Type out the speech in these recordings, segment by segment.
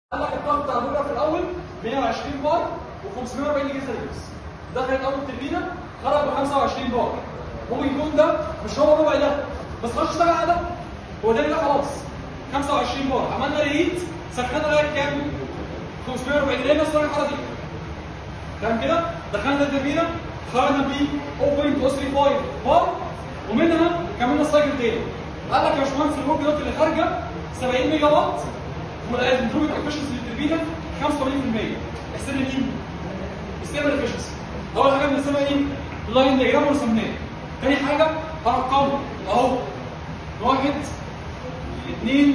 قال لك الضغط بتاع البوجر في الاول 120 بار و540 جيزه ريبس دخلت اول تربينه خرج ب 25 بار ممكن يكون ده مش هو ربع ده بس خش اشتغل على ده هو ده ده خلاص 25 بار عملنا ريهيت سخنا لغايه كام؟ 540 لقينا الصناعه الحراره دي تمام كده؟ دخلنا التربينه خرجنا ب 0.035 بار ومنها كملنا السايكل تاني قال لك يا باشمهندس الورك دوت اللي خارجه 70 ميجا وات والامبروفمنت افشنسي للتربينه 85% احسب لي مين؟ استعمل افشنسي اول حاجه بنسميها ايه؟ لاين ديجرام ورسمناه تاني حاجه هرقمه اهو واحد اثنين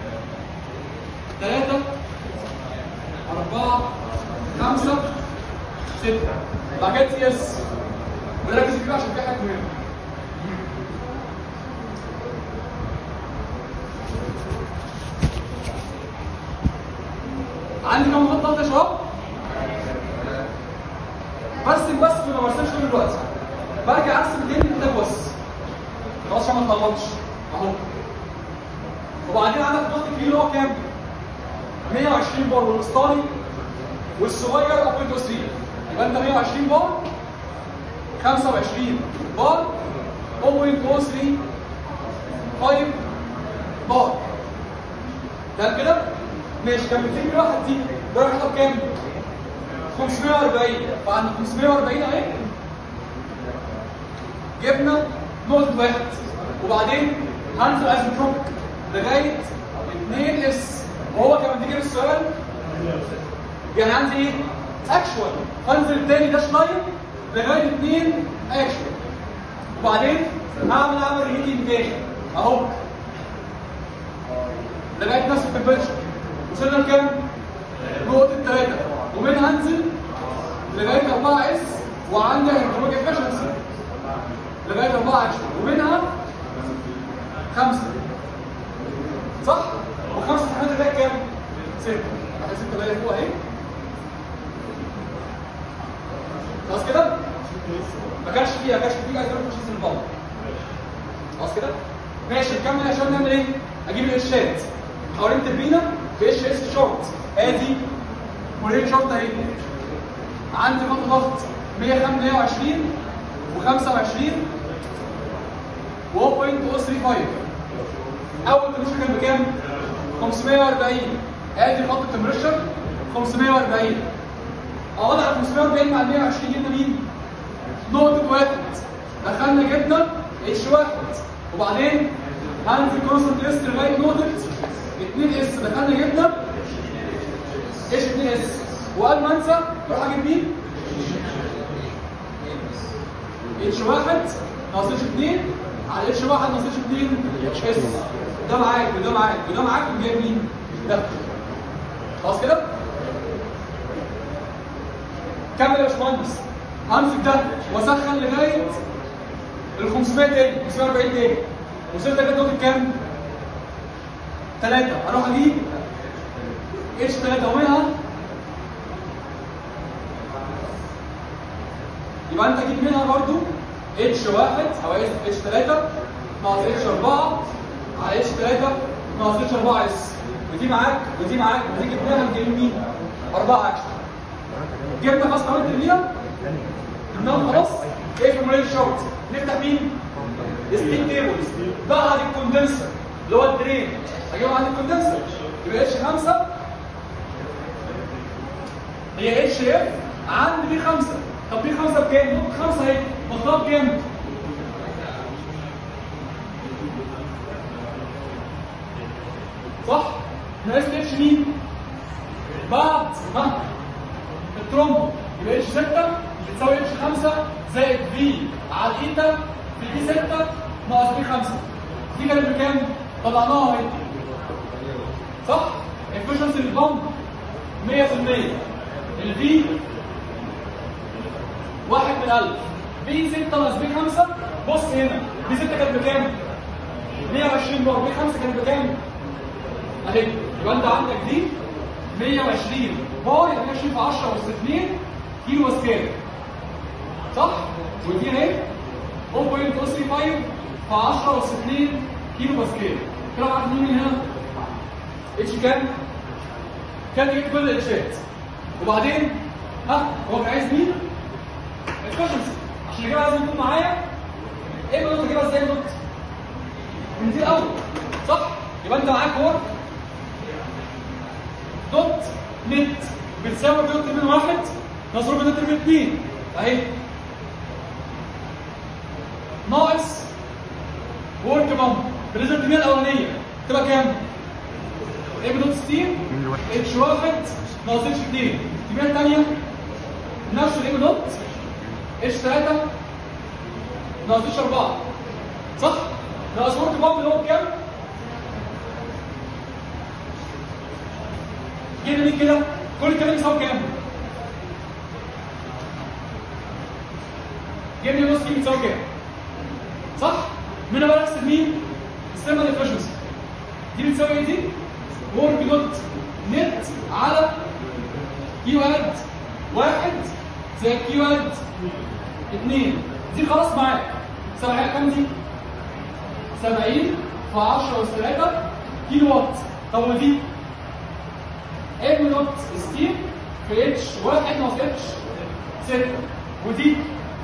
ثلاثة أربعة خمسة ستة بعد كده تي اس ونركز كده عشان في حاجة مهمة عندي كام خط ضغط يا شباب؟ برسم بس ما برسمش طول الوقت برجع ارسم تاني محتاج بس خلاص عشان ما اتلخبطش اهو وبعدين عندك الضغط الكبير اللي هو كام؟ 120 بار والاسطاني والصغير 0.3 يبقى انت 120 بار 25 بار 0.035 بار ده كده ماشي كان بتجيب واحد دي درجتها بكام؟ 540 فعند 540 اهي جبنا نقطة واحد وبعدين هنزل ايزنتروبيك لغاية 2 اس وهو كمان تيجي السؤال يعني عندي ايه؟ اكشوال هنزل تاني داش لاين لغاية 2 اكشوال وبعدين هعمل اعمل ريهيتنج تاني اهو لغاية نفس التمبريتشر وصلنا لكام؟ نقطة 3 ومنها انزل لغاية 4 اس وعندي هيدروجيك افشنسي لغاية 4 اكشن ومنها 5 صح؟ وخمسة تحت ده كام؟ 6 واحد 6 بقى فوق اهي خلاص كده؟ ما كانش فيها ما كانش فيها عايز اروح اشيل البلد خلاص كده؟ ماشي نكمل عشان نعمل ايه؟ اجيب القشات حوالين تربينه باتش اس شورت ادي وليه شورت اهي عندي خط ضغط 125 و25 و 0.035 اول تمرشر كان بكام؟ 540 ادي خط التمرشر 540 اقعد على 540 مع 120 جبنا مين؟ نقطة واحد دخلنا جبنا اتش واحد وبعدين هنزل كونستنت اس لغاية نقطة 2 اس دخلنا جبنا اتش 2 اس وقبل ما انسى اروح اجيب مين؟ اتش واحد ناقص اتش 2 على اتش واحد ناقص اتش 2 اس ده معاك وده معاك وده معاك وجايب مين؟ ده خلاص كده؟ كمل يا باشمهندس همسك ده واسخن لغايه ال 500 تاني 540 تاني وصلت لغايه نقطه كام؟ 3 اروح اجيب اتش 3 ومنها يبقى انت تجيب منها برضو اتش 1 او اتش 3 ناقص اتش 4 على اتش 3 ناقص اتش 4 اس ودي معاك ودي معاك ودي جبناها نجيب مين؟ 4 اكشن جبنا خلاص قوانين التربيه جبناهم خلاص ايه فورموليت شورت نفتح مين؟ ستيم تيبلز بعد الكوندنسر اللي هو الدرين هجيبهم عند الكوندنسر يبقى اتش 5 هي اتش اف عند بي 5 طب بي 5 بكام؟ نقطة 5 اهي مقدار بكام؟ صح؟ ناقص اتش مين؟ بعد ها الترومبو يبقى اتش 6 بتساوي اتش 5 زائد في على الايتا في بي 6 ناقص بي 5 دي كانت بكام؟ طلعناها اهي صح؟ efficiency للبمب 100% الفي واحد من ألف بي 6 ناقص بي 5 بص هنا بي 6 كانت بكام؟ 120 بار بي 5 كانت بكام؟ اهي يبقى انت عندك دي 120 بار يعني 120 في 10 اس 2 كيلو باسكال صح؟ ودي اهي 0.035 في 10 اس 2 كيلو باسكال كده معاك مين من هنا؟ اتش كام؟ كان جبت كل الاتشات وبعدين ها هو كان عايز مين؟ الكوشنسي عشان يجيبها لازم يكون معايا ايه بنوت اجيبها ازاي بنوت؟ من دي الاول صح؟ يبقى انت معاك ورك دوت نت بتساوي دوت من واحد نضرب دوت من اثنين اهي ناقص ورك بامب بالنسبه للكميه الاولانيه تبقى كام؟ ايه بدوت 60 اتش واحد ناقص اتش 2 الكميه الثانيه نفس الايه بدوت اتش 3 ناقص اتش 4 صح؟ ناقص ورك بامب اللي هو بكام؟ جينا مين كده؟ كل الكلام يساوي كام؟ جينا نص كيلو يساوي كام؟ صح؟ من بقى نحسب مين؟ السيرمال افشنسي دي بتساوي ايه دي؟ ورك دوت نت على كيو اد واحد زائد كيو اد اثنين دي خلاص معاك سبعين كام دي؟ 70 في 10 اس 3 كيلو وات طب ودي؟ ام نوت ستيم في اتش 1 ناقص اتش 6 ودي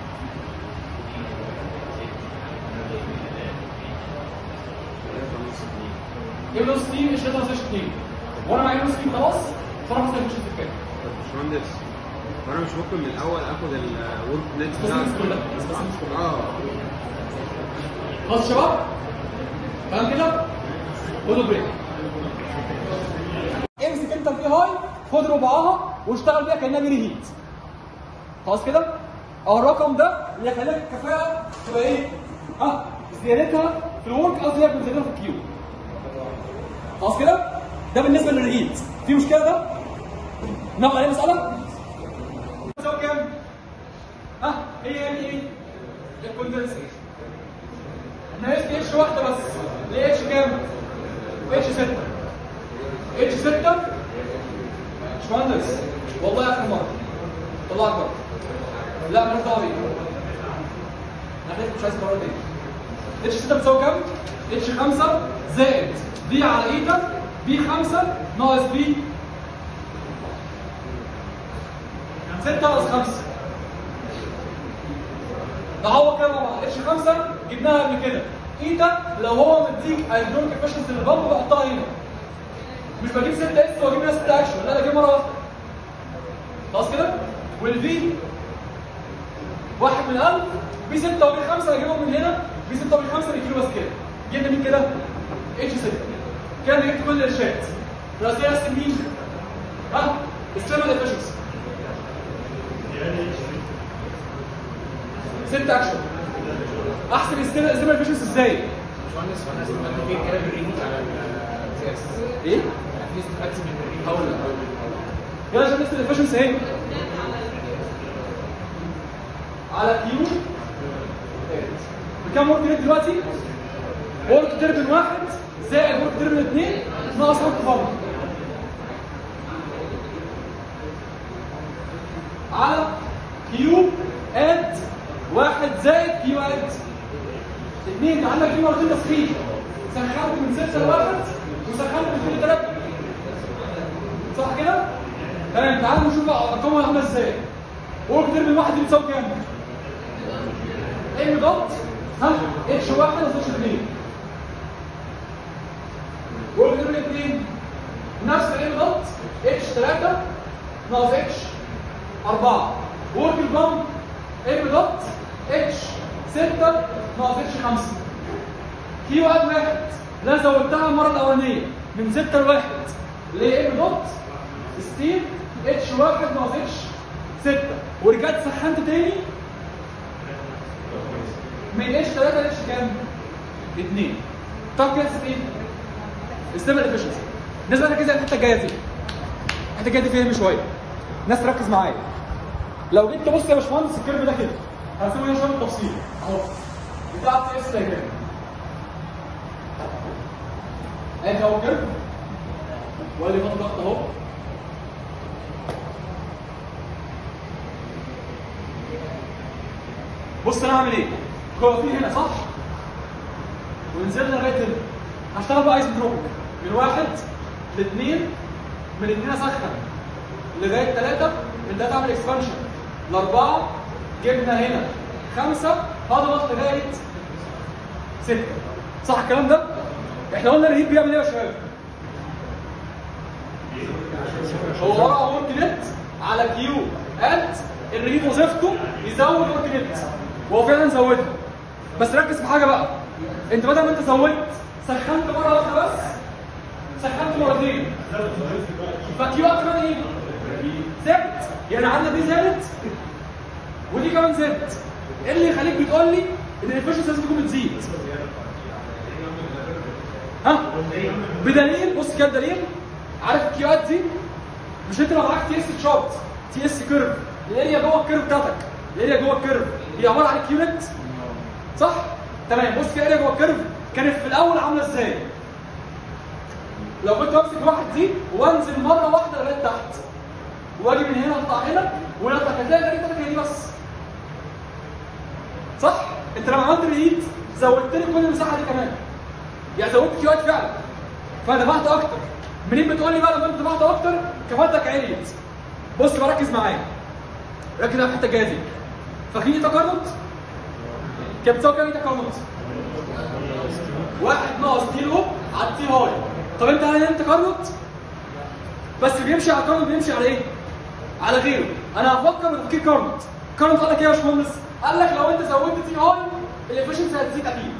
ام نوت ستيم اتش 3 ناقص اتش 2 وانا معايا نص ستيم خلاص صراحه ما مش هتفكر طب باشمهندس وانا مش ممكن من الاول اخد الورك نت بس بتاع الناس كلها بس الناس كلها اه خلاص يا شباب تمام كده خدوا بريك امسك انت البي هاي خد ربعها واشتغل بيها كانها ميني هيت خلاص كده اهو الرقم ده اللي هيخليك الكفاءه تبقى ايه؟ ها زيادتها في الورك قصدي هي زيادتها في الكيو خلاص كده ده بالنسبه للريهيت في مشكله ده؟ ناخد عليه مساله؟ تساوي كام؟ ها هي يعني ايه؟ الكوندنسر ناقص لي اتش واحده بس ليه اتش كام؟ اتش 6 اتش 6 باشمهندس والله اخر مره طلعك بره لا مالوش دعوه بيه انا حلفت مش عايز المره دي اتش 6 بتساوي كام؟ اتش 5 زائد بي على ايتا بي 5 ناقص بي 6 ناقص 5 نعوض كده مع بعض اتش 5 جبناها قبل كده ايتا لو هو مديك الدرونك افشنسي للبامب بحطها هنا مش بجيب 6 اس واجيب منها 6 اكشن لا بجيب مره واحده خلاص كده والفي واحد من 1000 بي 6 وبي 5 اجيبهم من هنا بي 6 وبي 5 بكيلو بس كده جبنا مين كده؟ اتش 6 كده أنا جبت كل الشات راسي ارسم مين؟ ها؟ السيرمال افشنسي 6 اكشن احسب السيرمال افشنسي ازاي؟ باشمهندس وانا استفدت فيه كده بالريهيت على السي اس ايه؟ في استفدت من الريهيت هقول لك يلا عشان نكتب الافشنسي اهي على كيو بكام ورك ريت دلوقتي؟ ورك تربن واحد زائد ورك تربن اثنين ناقص ورك فرد على كيو اد واحد زائد كيو اد اثنين عندك كيو مرتين تسخين سخنت من ستة لواحد وسخنت من اثنين لثلاثة صح كده؟ تمام تعالوا نشوف بقى ارقامها عامله ازاي ورك تربن واحد دي بتساوي كام؟ ام دوت ها اتش واحد ناقص اتش اثنين ورك تربن اثنين نفس الام دوت اتش 3 ناقص اتش 4 ورك البامب ام دوت اتش 6 ناقص اتش 5 كيو اد واحد لا زودتها المره الاولانيه من 6 لواحد ليه ام دوت ستيل اتش واحد ناقص اتش 6 ورجعت سخنت تاني من اتش 3 لاتش كام؟ 2 طب كده ايه؟ استمر افشنسي الناس بقى تركز على الحته الجايه دي الحته الجايه دي فيها شويه الناس تركز معايا لو جيت تبص يا باشمهندس الكيرف ده كده هنسوي هنا شويه تفصيل اهو بتاع تي اس كده ادي اهو كيرف وادي خط ضغط اهو بص انا هعمل ايه؟ هو في هنا صح؟ ونزلنا لغايه هنا هشتغل بقى ايس دروب من واحد لاثنين من 2 اسخن لغايه 3 من 3 اعمل اكسبانشن لاربعه جبنا هنا خمسه هضغط لغايه 6 صح الكلام ده؟ احنا قلنا الرهيب بيعمل ايه يا شباب؟ هو ورا ورك نت على كيو ات الرهيب وظيفته يزود ورك نت وهو فعلا زودها بس ركز في حاجه بقى انت بدل ما انت زودت سخنت مره واحده بس سخنت مرتين فكيو ات كمان ايه؟ زادت يعني عندنا دي زادت ودي كمان زادت ايه اللي يخليك بتقول لي ان الافشنسي لازم تكون بتزيد ها بدليل بص كده دليل عارف الكيوات دي مش انت لو معاك تي اس تشارت تي اس كيرف الاريا جوه الكيرف بتاعتك الاريا جوه الكيرف هي عباره عن كيونت صح تمام بص كده الاريا جوه الكيرف كانت في الاول عامله ازاي لو كنت بمسك واحد دي وانزل مره واحده لغايه تحت واجي من هنا اطلع هنا ونطلع هتلاقي الاريا بتاعتك هي دي بس صح انت لما عملت ريد زودت لي كل المساحه دي كمان يعني زودت كيوات فعلا فدفعت اكتر منين بتقول لي بقى لما انت دفعت اكتر كفاءتك عليت بص بقى ركز معايا ركز على الحته الجايه دي فاكرين ايه تقارنط؟ كام بتساوي كام ايه تقارنط؟ واحد ناقص تي لو على التي هاي طب انت هل انت تقارنط؟ بس بيمشي على القارنط بيمشي على ايه؟ على غيره انا هفكر بتفكير كارنط كارنط قال لك ايه يا باشمهندس؟ قال لك لو انت زودت تي هاي الافشنسي هتزيد اكيد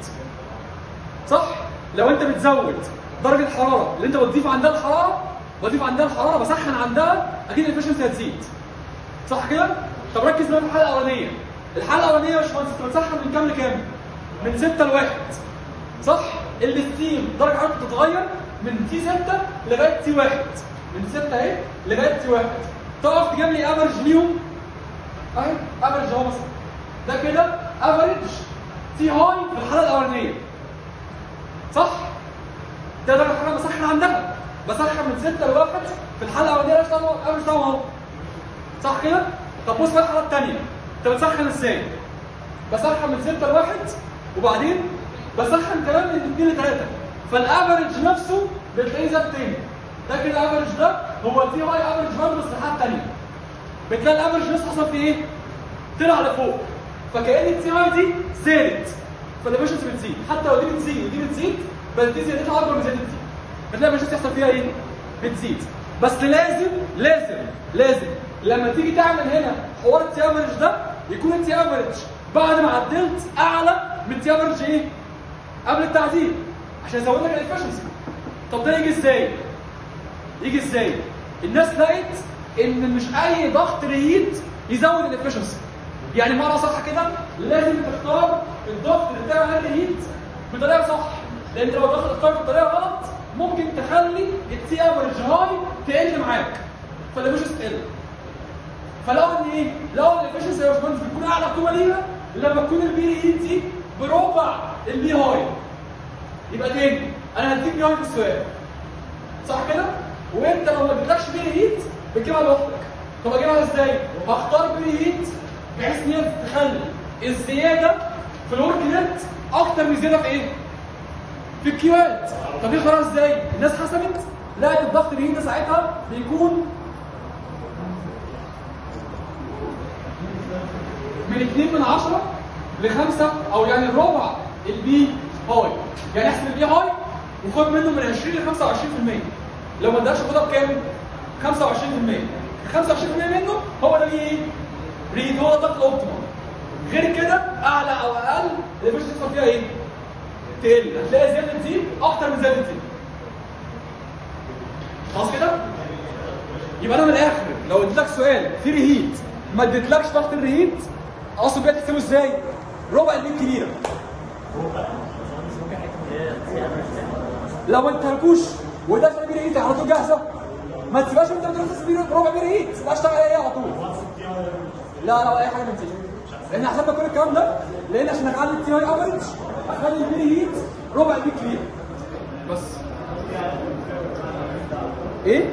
صح؟ لو انت بتزود درجه الحراره اللي انت بتضيف عندها الحراره بضيف عندها الحراره بسخن عندها اكيد الافشنسي هتزيد صح كده؟ طب ركز بقى في الحاله الاولانيه الحاله الاولانيه يا باشمهندس انت بتسخن من كام لكام؟ من 6 ل 1 صح؟ الستيم درجه حرارته بتتغير من تي 6 لغايه تي 1 من 6 اهي لغايه تي 1 تقف تجيب لي افرج ليهم اهي افرج اهو مثلا ده كده افرج تي هاي في الحاله الاولانيه صح؟ ده درجه الحراره بسخن عندها بسخن من 6 ل 1 في الحاله الاولانيه لا اشتغل افرج طبعا اهو صح كده؟ طب بص بقى الحاله الثانيه انت بتسخن ازاي؟ بسخن من 6 ل 1 وبعدين بسخن كمان من 2 ل 3 فالافرج نفسه بتلاقيه زاد تاني ده كده الافرج ده هو تي هاي افرج برضه بس الحاله الثانيه بتلاقي الافرج نفسه حصل فيه ايه؟ طلع لفوق فكأن التي هاي دي زادت فالافشنسي بتزيد حتى لو دي بتزيد ودي بتزيد بس دي زيادتها اكبر من زياده دي بتلاقي الافشنسي يحصل فيها ايه؟ بتزيد بس لازم لازم لازم لما تيجي تعمل هنا حوار التي افرج ده يكون التي افرج بعد ما عدلت اعلى من تي افرج ايه؟ قبل التعديل عشان يزود لك الافشنسي طب ده يجي ازاي؟ يجي ازاي؟ الناس لقت ان مش اي ضغط ريد يزود الافشنسي يعني معنى صح كده لازم تختار الضغط اللي بتاع الريد بطريقه صح لان لو الضغط اختار بطريقه غلط ممكن تخلي التي افرج هاي تقل معاك فالافشنسي تقل فلو ان ايه؟ لو الافشنسي يا باشمهندس بتكون اعلى قيمه ليها لما تكون البي اي دي بربع البي هاي يبقى تاني انا هديك بي هاي في السؤال صح كده؟ وانت لو ما اديتلكش بي هيت بتجيبها لوحدك طب اجيبها ازاي؟ هختار بي هيت بحيث ان هي تخلي الزياده في الورك نت اكتر من الزياده في ايه؟ في الكيوات طب دي خلاص ازاي؟ الناس حسبت لقت الضغط الهيت ده ساعتها بيكون من 2 من 10 ل 5 او يعني ربع البي هاي يعني احسب البي هاي وخد منه من 20 ل 25% لو ما اداش خدها بكام؟ 25% 25% منه هو ده ايه؟ ريد هو الضغط الاوبتيمال غير كده اعلى او اقل اللي مش تدخل فيها ايه؟ تقل هتلاقي زياده دي اكتر من زياده دي خلاص كده؟ يبقى انا من الاخر لو اديتك سؤال في ريهيت ما اديتلكش ضغط الريهيت اقصد بيها تحسبه ازاي؟ ربع البيت كبيره لو انت هركوش وده في بير هيت على طول جاهزه ما تسيبهاش انت بتروح تسيب ربع بير هيت لا اشتغل عليها على طول لا لا اي حاجه من دي لان حسبنا كل الكلام ده لان عشان اخلي التي اي افريج اخلي البير هيت ربع البيت كبير بس ايه؟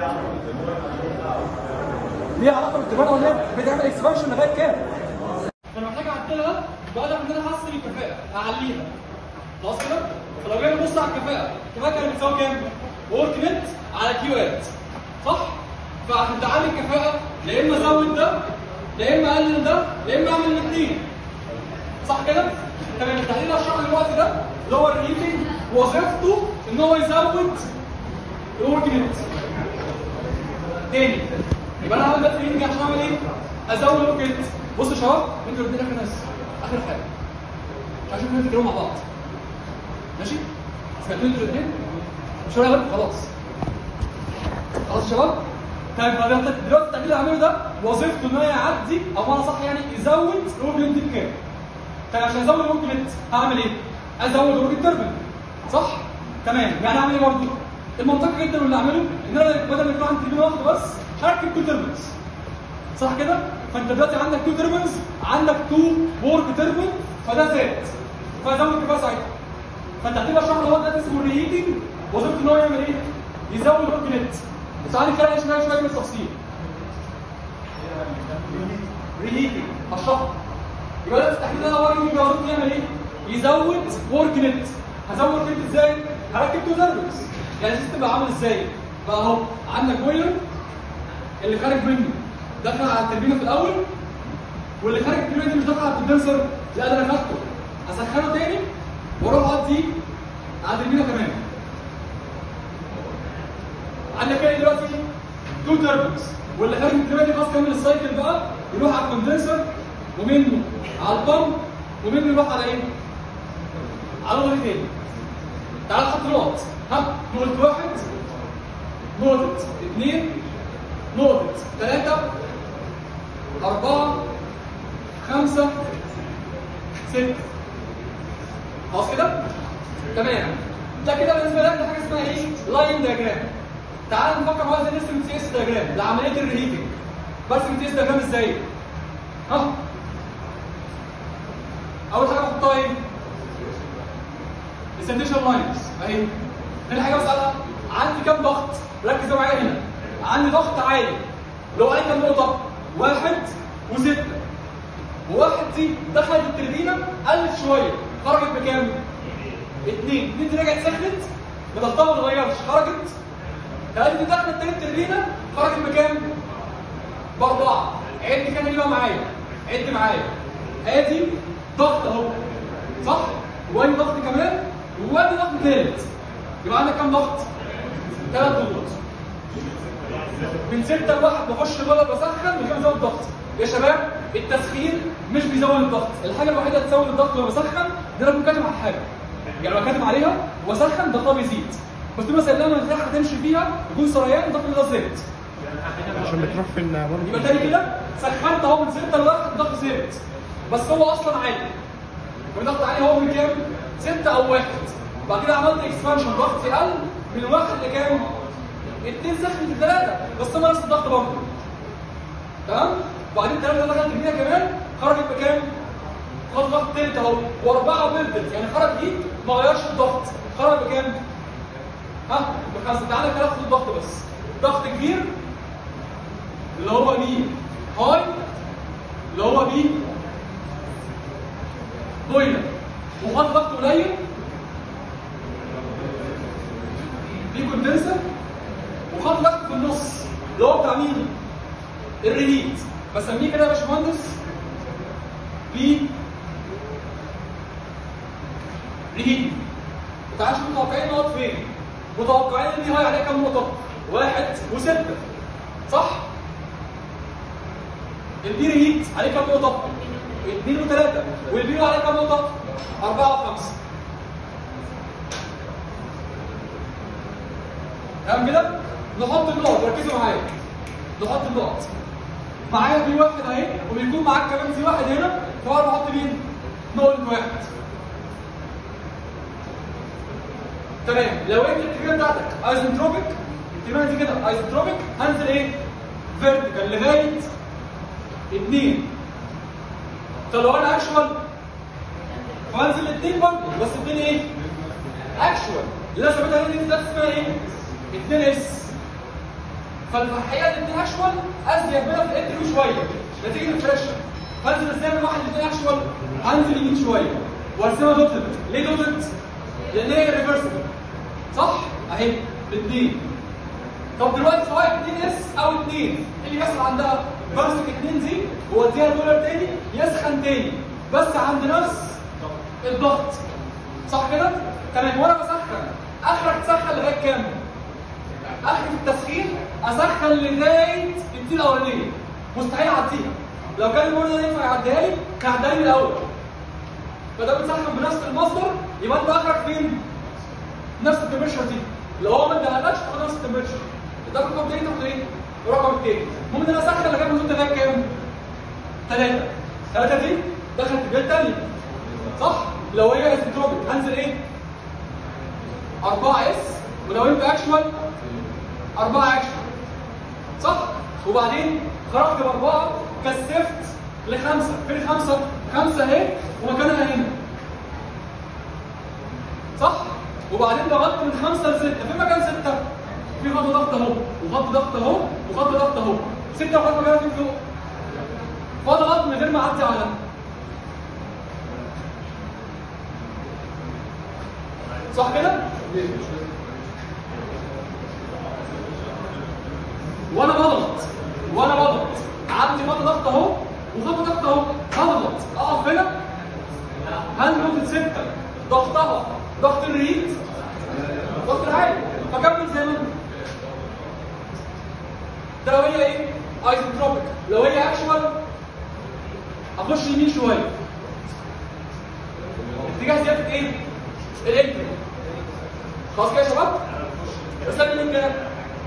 ليها علاقه بالتبان ولا ايه؟ بتعمل اكسبانشن لغايه كام؟ فانا محتاج اعدلها بقدر ان انا احسن الكفاءه اعليها خلاص كده؟ فلو جينا نبص على الكفاءه الكفاءه كانت بتساوي كام؟ ورك نت على كيو ات صح؟ فعشان تعلي الكفاءه يا اما ازود ده يا اما اقلل ده يا اما اعمل الاثنين صح كده؟ تمام التحليل اللي هشرحه دلوقتي ده اللي هو الريتنج وظيفته ان هو يزود الورك نت تاني يبقى انا هعمل ده ريتنج عشان اعمل ايه؟ ازود الورك نت بصوا يا شباب انتوا الاثنين اخر ناس اخر حاجه عشان كده تتكلموا مع بعض ماشي؟ سمعتوا انتوا الاثنين؟ مش هقول لكم خلاص خلاص يا شباب؟ طيب ما ده- دلوقتي التحليل اللي هعمله ده وظيفته ان هو يعدي او انا صح يعني يزود الورك نت بكام؟ طيب عشان ازود الورك نت هعمل ايه؟ ازود الورك تربن صح؟ تمام يعني اعمل ايه برضه؟ المنطقي جدا اللي اعمله ان انا بدل ما يكون عندي تربين واحده بس هركب تو تربنز صح كده؟ فانت دلوقتي عندك تو تربنز عندك تو وورك تربن فده زاد فزود الكفاءه ساعتها فانت هتبقى شرح هو ده اسمه ريهيتنج وظيفته ان هو يعمل ايه؟ يزود الورك نت بس تعالى نتكلم عليه شويه شويه بالتفصيل ريهيتنج هشرحه يبقى ده التحليل ده هو اللي وظيفته يعمل ايه؟ يزود ورك نت هزود ورك نت ازاي؟ هركب تو تربنز يعني السيستم بقى عامل ازاي؟ بقى اهو عندك بويلر اللي خارج منه دخل على التربينه في الاول واللي خارج التربينه دي مش داخل على الكوندنسر لا ده انا خدته اسخنه تاني واروح اقضي على التربينه كمان عندك ايه دلوقتي؟ تو تربنز واللي خارج من التربينه دي خلاص كمل السايكل بقى يروح على الكوندنسر ومنه على البامب ومنه يروح على ايه؟ على نقطه تاني تعال نحط نقط ها نقطه واحد نقطه اثنين نقطة ثلاثة أربعة خمسة ستة خلاص كده؟ تمام ده كده بالنسبة لك ده حاجة اسمها ايه؟ لاين دياجرام تعال نفكر بقى ازاي نرسم تي اس دياجرام لعملية الريهيتنج برسم تي اس دياجرام ازاي؟ ها؟ أول حاجة بحطها ايه؟ السنديشن لاينز اهي تاني حاجة بسألها عندي كام ضغط؟ ركز معايا هنا عندي ضغط عالي لو اي كام نقطة؟ واحد وستة وواحد دي دخلت التربينة قلت شوية خرجت بكام؟ اتنين اتنين دي رجعت سخنت بضغطها ما اتغيرش خرجت ثلاثة دي دخلت تاني التربينة خرجت بكام؟ بأربعة عد كام دي بقى معايا عد معايا ادي ضغط اهو صح؟ وادي ضغط كمان وادي ضغط ثالث يبقى عندك كام ضغط؟ ثلاث ضغوط من ستة لواحد بخش جوه بسخن من كام زود الضغط يا شباب التسخين مش بيزود الضغط الحاجه الوحيده اللي تزود الضغط لما بسخن دي انا بكون كاتب على حاجه يعني لو كاتب عليها واسخن ضغطها بيزيد بس دي مثلا لما الريحه هتمشي فيها يكون سريان الضغط ده زاد عشان بتروح في البرد يبقى تاني كده سخنت اهو من ستة لواحد الضغط زاد بس هو اصلا عالي والضغط عالي هو من كام؟ ستة او واحد بعد كده عملت اكسبانشن ضغطي قل من واحد لكام؟ اتنين سخن في ثلاثة بس هو نفس الضغط برضه تمام؟ وبعدين ثلاثة دخلت الجنيه كمان خرجت بكام؟ خد ضغط تالت اهو واربعة بيلدت يعني خرج دي ما غيرش الضغط خرج بكام؟ ها؟ بخمسة تعالى كده خد الضغط بس ضغط كبير اللي هو مين؟ هاي اللي هو مين؟ بويلر وخد ضغط قليل دي كوندنسر وخد ضغط في النص اللي هو بتاع مين؟ الريهيت بسميه كده يا باشمهندس بي ريهيت تعالوا شوف متوقعين نقط فين متوقعين ان دي هاي عليها كام نقطة؟ واحد وستة صح؟ البي ريهيت عليه كام نقطة؟ اثنين وثلاثة والبي عليه كام نقطة؟ أربعة وخمسة تمام كده؟ نحط النقط ركزوا معايا نحط النقط معايا في واحد اهي وبيكون معاك كمان في واحد هنا فانا بحط مين؟ نقطة واحد تمام لو انت الاتجاه بتاعتك ايزنتروبيك الاتجاه دي كده ايزنتروبيك هنزل ايه؟ فيرتيكال لغايه اثنين طب لو انا اكشوال فهنزل اثنين برضه بس اثنين ايه؟ اكشوال اللي انا ثابتها هنا دي ده اسمها ايه؟ اثنين اس فالحقيقه الاثنين اكشوال ازيد منها في الانترفيو شويه نتيجه الفريشن فانزل ازاي من واحد لاثنين اكشوال هنزل يمين شويه وارسمها دوتد ليه دوتد؟ لان هي ريفرسبل صح؟ اهي الاثنين طب دلوقتي سواء 2 اس او 2 ايه اللي بيحصل عندها؟ بمسك 2 دي واديها دولار تاني يسخن تاني بس عند نفس الضغط صح كده؟ تمام وانا بسخن اخرك تسخن لغايه كام؟ اخر التسخين اسخن لغايه التي الاولانيه مستحيل اعديها لو كان المورد ده ينفع يعديها لي كان عدها لي الاول فده بتسخن بنفس المصدر يبقى انت اخرك فين؟ نفس التمبرشر دي لو هو ما ادهالكش تاخد نفس التمبرشر ده رقم تاني تاخد ايه؟ الرقم التاني المهم ان انا اسخن لغايه ما توصل لغايه كام؟ ثلاثه ثلاثه دي دخلت البيت الثانيه صح؟ لو هي اسنتروبيك هنزل ايه؟ 4 اس ولو انت اكشوال 4 اكشوال صح؟ وبعدين خرجت باربعه كثفت لخمسه فين خمسه؟ خمسه اهي ومكانها هنا صح؟ وبعدين ضغطت من خمسه لسته فين مكان سته؟ في خط ضغط اهو وخط ضغط اهو وخط ضغط اهو سته وخط مكانها فين فوق؟ فاضغط من غير ما اعدي على صح كده؟ وانا بضغط وانا بضغط عندي خط ضغط اهو وخط ضغط اهو هضغط اقف هنا هل نقطة ستة ضغطها ضغط الريد ضغط العالي فكمل زي ما انت ده لو هي ايه؟ ايزوتروبيك لو هي اكشوال اخش يمين شويه اتجاه زياده ايه؟ الانترو خلاص كده يا شباب؟ رسالة مين كده؟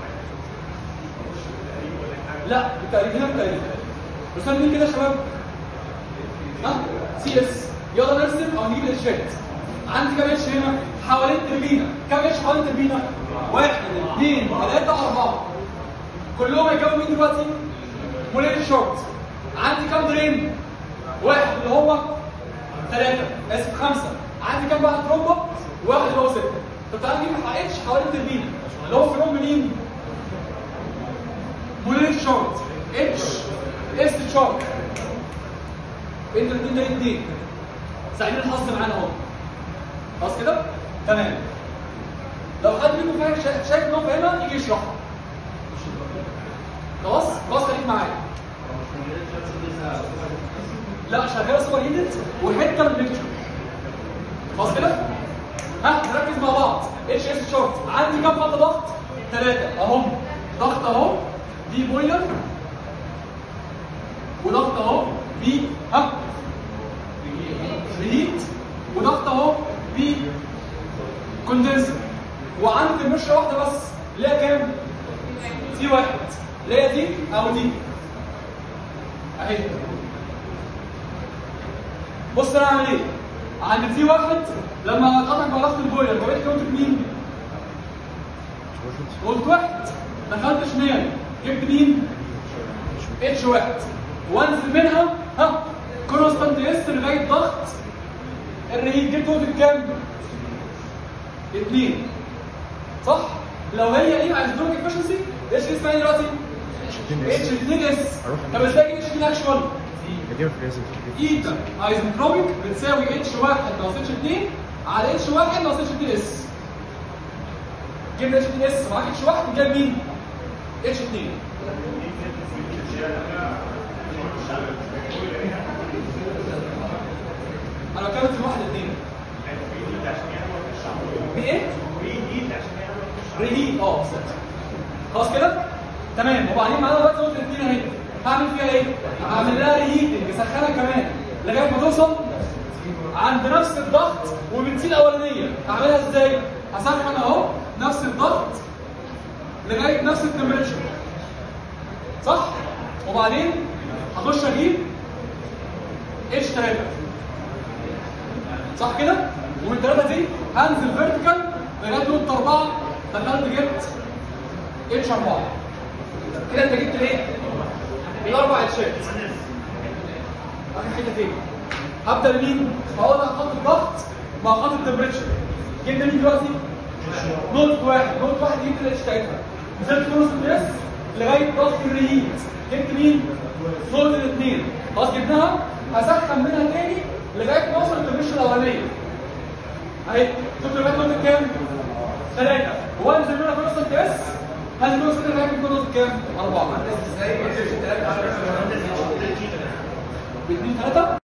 لا بالتقريب هنا بالتقريب رسالة مين كده يا شباب؟ ها؟ سي اس يلا نرسم او نجيب الاشات عندي كام اتش هنا؟ حوالين تربينه كام اتش حوالين تربينه؟ واحد اثنين ثلاثة أربعة كلهم هيجاوبوا مين دلوقتي؟ مولين شورت عندي كام درين؟ واحد اللي هو ثلاثة اسف خمسة عندي كام بقى ترومبا؟ واحد اللي هو ستة طب تعالى نجيب اتش حوالين التربينه اللي هو في منين؟ مولين شورت اتش اس شورت انت الاثنين ده الاثنين ساعدين الحظ معانا اهو خلاص كده؟ تمام لو حد منكم فاهم شا- شايف ان هو فاهمها يجي يشرحها خلاص؟ خلاص خليك معايا لا شغاله سوبر هيتد وحته من الليكتشر خلاص كده؟ ها نركز مع بعض اتش اس شورت عندي كام خط ضغط؟ ثلاثة اهم ضغط اهو دي بويلر وضغط اهو بي ها ريهيت وضغط اهو بي كوندنسر وعندي مشرة واحدة بس اللي هي كام؟ سي واحد اللي هي دي او دي اهي بص انا هعمل ايه؟ عند سي واحد لما قطع ضغط البويلر جابت كام مين؟ قلت واحد دخلت شمال جبت مين؟ اتش واحد وانزل منها ها كونستانت اس لغايه ضغط الرهيب جبت نقطه كام؟ اثنين صح؟ لو هي ايه ايزوتروبيك افشنسي ايش اسمها إيه دلوقتي؟ اتش 2 اس طب ازاي اتش 2 اكشوال؟ بجيبها في الاسم ايتا ايزنتروبيك بتساوي اتش 1 ناقص اتش 2 على اتش 1 ناقص اتش 2 اس جبنا اتش 2 اس معاك اتش 1 جاب مين؟ اتش 2 انا بتكلم في واحد اثنين بايه؟ ريهيت اه بالظبط خلاص كده؟ تمام وبعدين معانا دلوقتي نقطه الاثنين اهي هعمل فيها ايه؟ هعمل لها ريهيتنج اسخنها كمان لغايه ما توصل عند نفس الضغط وبنسي الاولانيه هعملها ازاي؟ هسخن اهو نفس الضغط لغايه نفس التمبريتشر صح؟ وبعدين هخش اجيب اتش 3 صح كده؟ ومن الثلاثه دي هنزل فيرتيكال لغايه نقطه 4 دخلت جبت اتش 4 كده انت جبت الايه؟ الاربع اتشات اخر حته فين؟ هبدا بمين؟ هقول لك خط الضغط مع خط التمبريتشر جبنا مين دلوقتي؟ نقطة واحد، نقطة واحد جبت الاتش بتاعتها نزلت نص الاس لغاية ضغط الريهيت جبت مين؟ نقطة الاثنين خلاص جبناها هسخن منها تاني لغاية ما اوصل للتمبريتشر الأولانية اهي شفت لغاية نقطة كام؟ ثلاثة وانزل منها في نص الاس هذا اللي هو سنتر باك بيكون نقطه كام؟ 4 ازاي ما تنسى 3 على باثنين ثلاثه